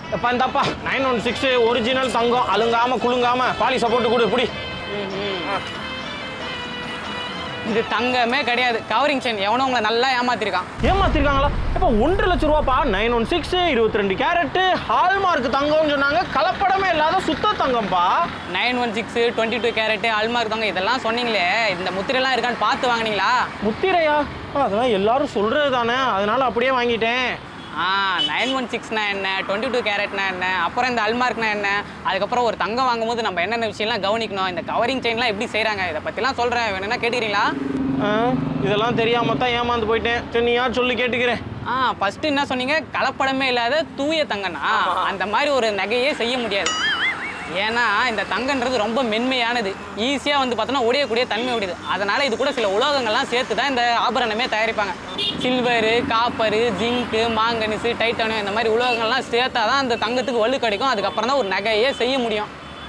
எப்பா இந்தாப்பா nine one six original தங்கம் அலுங்காம குலுங்காம பாலிசை போட்டு கொடு புடி இது தங்கமே கிடையாது கவரிங் செயின் எவனோ உங்களை நல்லா ஏமாத்திருக்கான் ஏமாத்திருக்காங்களா இப்போ ஒன்றரை லட்ச ரூபாப்பா நைன் ஒன் சிக்ஸ் இருபத்தி ரெண்டு கேரட்டு ஹால்மார்க் தங்கம்னு சொன்னாங்க கலப்படமே இல்லாத சுத்த தங்கம்ப்பா nine one six twenty two carat hallmark தங்கம் இதெல்லாம் சொன்னீங்களே இந்த முத்திரைலாம் இருக்கான்னு பார்த்து வாங்குனீங்களா முத்திரையா அப்பா, அதெல்லாம் எல்லாரும் சொல்றது தானே அதனால அப்படியே வாங்கிட்டேன் ஆ நைன் ஒன் சிக்ஸ்னா என்ன டுவெண்ட்டி டூ கேரட்னா என்ன அப்புறம் இந்த அல்மார்க்னா என்ன அதுக்கப்புறம் ஒரு தங்கம் வாங்கும்போது நம்ம என்னென்ன விஷயம்லாம் கவனிக்கணும் இந்த கவரிங் செயின்லாம் எப்படி செய்கிறாங்க இதை பற்றிலாம் சொல்கிறேன் வேணும்னா கேட்டுக்கிறீங்களா ஆ, இதெல்லாம் தெரியாம தான் ஏமாந்து போயிட்டேன் சரி நீ யார் சொல்லி கேட்டுக்கிறேன் ஆ ஃபஸ்ட்டு என்ன சொன்னீங்க கலப்படமே இல்லாத தூய தங்கம்னா அந்த மாதிரி ஒரு நகையே செய்ய முடியாது ஏன்னா இந்த தங்கன்றது ரொம்ப மென்மையானது ஈஸியாக வந்து பார்த்தோன்னா உடையக்கூடிய தன்மை உடையது அதனால் இது கூட சில உலோகங்கள்லாம் சேர்த்து தான் இந்த ஆபரணமே தயாரிப்பாங்க silver copper zinc manganese titanium இந்த மாதிரி உலோகங்கள்லாம் சேர்த்தா தான் அந்த தங்கத்துக்கு வலு கிடைக்கும் அதுக்கப்புறம் தான் ஒரு நகையே செய்ய முடியும்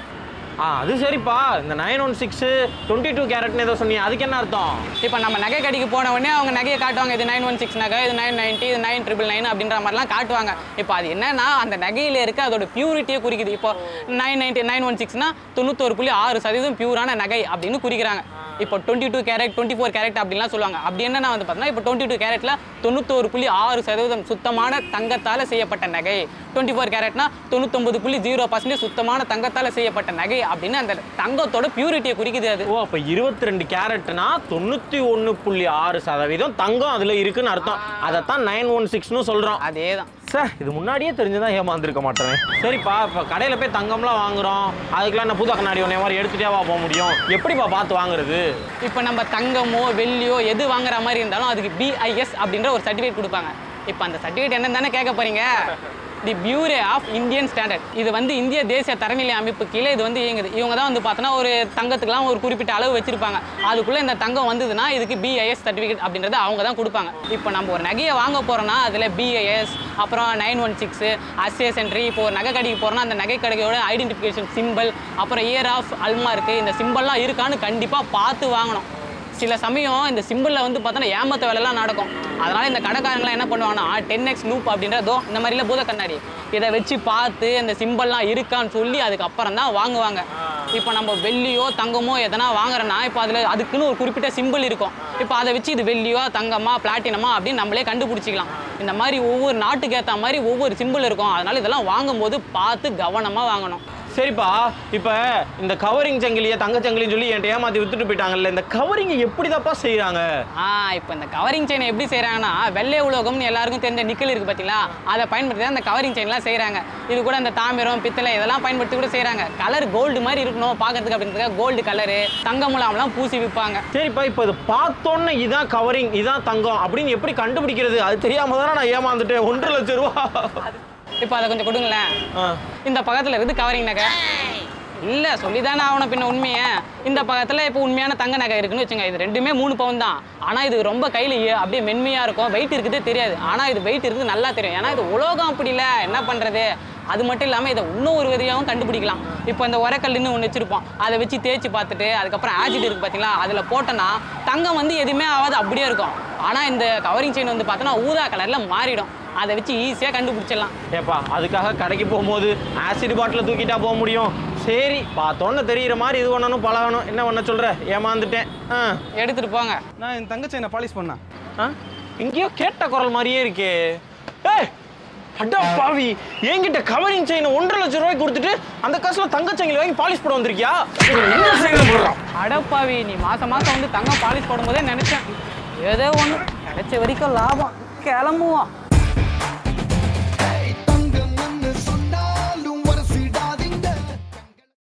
ஆ அது சரிப்பா இந்த nine one six twenty two கேரட்னு ஏதோ சொன்னீங்க அதுக்கு என்ன அர்த்தம் இப்போ நம்ம நகை கடைக்கு போன உடனே அவங்க நகையை காட்டுவாங்க இது நைன் ஒன் சிக்ஸ் நகை இது நைன் நைன்ட்டி இது நைன் ட்ரிபிள் நைன் அப்படின்ற மாதிரிலாம் காட்டுவாங்க இப்போ அது என்னன்னா அந்த நகையில் இருக்க அதோட பியூரிட்டியை குறிக்குது இப்போ நைன் நைன்ட்டி நைன் ஒன் சிக்ஸ்னா தொண்ணூத்தோரு புள்ளி ஆறு சதவீதம் பியூரான நகை அப்படின்னு குறிக்கிறாங்க இப்போ twenty two carat twenty four carat அப்படின்லாம் சொல்லுவாங்க அப்படி என்னன்னா வந்து பார்த்தீங்கன்னா இப்போ டுவெண்ட்டி டூ கேரட்டில் தொண்ணூத்தோரு புள்ளி ஆறு சதவீதம் சுத்தமான தங்கத்தால் செய்யப்பட்ட நகை டுவெண்ட்டி ஃபோர் கேரட்னா தொண்ணூத்தொம்பது புள்ளி ஜீரோ பர்சன்டேஜ் சுத்தமான தங்கத்தால் செய்யப்பட்ட நகை அப்படின்னு அந்த தங்கத்தோட பியூரிட்டியை குறிக்குது அது ஓ அப்போ இருபத்தி ரெண்டு கேரட்னா தொண்ணூற்றி ஒன்று புள்ளி ஆறு சதவீதம் தங்கம் அதில் இருக்குன்னு அர்த்தம் அதைத்தான் நைன் ஒன் சிக்ஸ்னு சொல்கிறோம் அதே தான் சார் இது முன்னாடியே தெரிஞ்சுதான் ஏமாந்துருக்க மாட்டேன் சரிப்பா இப்போ கடையில் போய் தங்கம்லாம் வாங்குறோம் அதுக்கெல்லாம் என்ன புது கண்ணாடி ஒன்றே மாதிரி எடுத்துகிட்டேவா போக முடியும் எப்படிப்பா பார்த்து வாங்குறது இப்போ நம்ம தங்கமோ வெள்ளியோ எது வாங்குற மாதிரி இருந்தாலும் அதுக்கு பிஐஎஸ் அப்படின்ற ஒரு சர்டிஃபிகேட் கொடுப்பாங்க இப்போ அந்த சர்டிஃபிகேட் என்னன்னு தானே கேட்க போறீங்க the bureau of Indian standard இது வந்து இந்திய தேசிய தரநிலை அமைப்பு கீழே இது வந்து இயங்குது இவங்க தான் வந்து பார்த்தோன்னா ஒரு தங்கத்துக்குலாம் ஒரு குறிப்பிட்ட அளவு வச்சிருப்பாங்க அதுக்குள்ளே இந்த தங்கம் வந்ததுன்னா இதுக்கு பிஐஎஸ் சர்டிஃபிகேட் அப்படின்றத அவங்க தான் கொடுப்பாங்க இப்போ நம்ம ஒரு நகையை வாங்க போகிறோன்னா அதில் பிஐஎஸ் அப்புறம் நைன் ஒன் சிக்ஸு அசிஎஸ் என்ட்ரி இப்போ ஒரு நகை கடைக்கு போகிறோன்னா அந்த நகை கடையோட ஐடென்டிஃபிகேஷன் சிம்பிள் அப்புறம் இயர் ஆஃப் அல்மார்க்கு இந்த சிம்பிள்லாம் இருக்கான்னு கண்டிப்பாக பார்த்து வாங்கணும் சில சமயம் இந்த சிம்பிளில் வந்து பார்த்தோன்னா ஏமாத்த வேலைலாம் நடக்கும் அதனால இந்த கடைக்காரங்களாம் என்ன பண்ணுவாங்கன்னா டென் எக்ஸ் லூப் அப்படின்றதோ இந்த மாதிரிலாம் பூத கண்ணாடி இதை வச்சு பார்த்து இந்த சிம்பிள்லாம் இருக்கான்னு சொல்லி அதுக்கப்புறம் தான் வாங்குவாங்க இப்போ நம்ம வெள்ளியோ தங்கமோ எதனா வாங்குறோன்னா இப்போ அதில் அதுக்குன்னு ஒரு குறிப்பிட்ட சிம்பிள் இருக்கும் இப்போ அதை வச்சு இது வெள்ளியோ தங்கமா பிளாட்டினமா அப்படின்னு நம்மளே கண்டுபிடிச்சிக்கலாம் இந்த மாதிரி ஒவ்வொரு நாட்டுக்கு ஏற்ற மாதிரி ஒவ்வொரு சிம்பிள் இருக்கும் அதனால இதெல்லாம் வாங்கும்போது பார்த்து கவனமாக வாங்கணும் சரிப்பா இப்போ இந்த கவரிங் சங்கிலியை தங்க சங்கிலின்னு சொல்லி என்கிட்ட ஏமாற்றி வித்துட்டு போயிட்டாங்கல்ல இந்த கவரிங்கை எப்படிதாப்பா செய்கிறாங்க ஆ இப்போ இந்த கவரிங் செயினை எப்படி செய்கிறாங்கன்னா வெள்ளை உலோகம்னு எல்லாருக்கும் தெரிஞ்ச நிக்கல் இருக்குது பார்த்தீங்களா அதை பயன்படுத்தி தான் இந்த கவரிங் செயின்லாம் செய்கிறாங்க இது கூட இந்த தாமிரம் பித்தளை இதெல்லாம் பயன்படுத்தி கூட செய்கிறாங்க கலர் கோல்டு மாதிரி இருக்கணும் பார்க்கறதுக்கு அப்படின்றதுக்காக கோல்டு கலரு தங்க முலாம்லாம் பூசி விற்பாங்க சரிப்பா இப்போ இது பார்த்தோன்னே இதான் கவரிங் இதான் தங்கம் அப்படின்னு எப்படி கண்டுபிடிக்கிறது அது தெரியாம தானே நான் ஏமாந்துட்டேன் ஒன்றரை லட்சம் ரூபா இப்போ அதை கொஞ்சம் கொடுங்களேன் ஆ இந்த பக்கத்தில் இருந்து கவரிங் நகை இல்லை சொல்லி தானே ஆகணும் பின்ன உண்மையை இந்த பக்கத்தில் இப்போ உண்மையான தங்க நகை இருக்குன்னு வச்சுங்க இது ரெண்டுமே மூணு பவுன் தான் ஆனால் இது ரொம்ப கையில் அப்படியே மென்மையாக இருக்கும் வெயிட் இருக்குதே தெரியாது ஆனால் இது வெயிட் இருக்குது நல்லா தெரியும் ஏன்னா இது உலோகம் அப்படி இல்லை என்ன பண்ணுறது அது மட்டும் இல்லாமல் இதை இன்னும் ஒரு விதையாகவும் கண்டுபிடிக்கலாம் இப்போ இந்த உரக்கல்லுன்னு ஒன்று வச்சுருப்போம் அதை வச்சு தேய்ச்சி பார்த்துட்டு அதுக்கப்புறம் ஆசிட் இருக்குது பார்த்தீங்களா அதில் போட்டோன்னா தங்கம் வந்து எதுவுமே ஆகாது அப்படியே இருக்கும் ஆனால் இந்த கவரிங் செயின் வந்து பார்த்தோன்னா ஊதா கலரில் மாறிடும் அதை வச்சு ஈஸியாக கண்டுபிடிச்சிடலாம் ஏப்பா அதுக்காக கடைக்கு போகும்போது ஆசிட் பாட்டிலை தூக்கிட்டா போக முடியும் சரி பார்த்தோன்னே தெரியிற மாதிரி இது பண்ணணும் பழகணும் என்ன பண்ண சொல்ற ஏமாந்துட்டேன் ஆ எடுத்துகிட்டு போங்க நான் என் தங்கச்சி என்ன பாலிஷ் பண்ணேன் ஆ எங்கேயோ கேட்ட குரல் மாதிரியே இருக்கே ஏய் அடா பாவி என்கிட்ட கவரிங் செயின் ஒன்றரை லட்சம் ரூபாய்க்கு கொடுத்துட்டு அந்த காசுல தங்கச்சங்கிலி வாங்கி பாலிஷ் போட வந்திருக்கியா என்ன செய்யல போடுறான் அடப்பாவி நீ மாசம் மாசம் வந்து தங்கம் பாலிஷ் போடும்போதே நினைச்சேன் ஏதோ ஒன்று கிடைச்ச வரைக்கும் லாபம் கிளம்புவோம்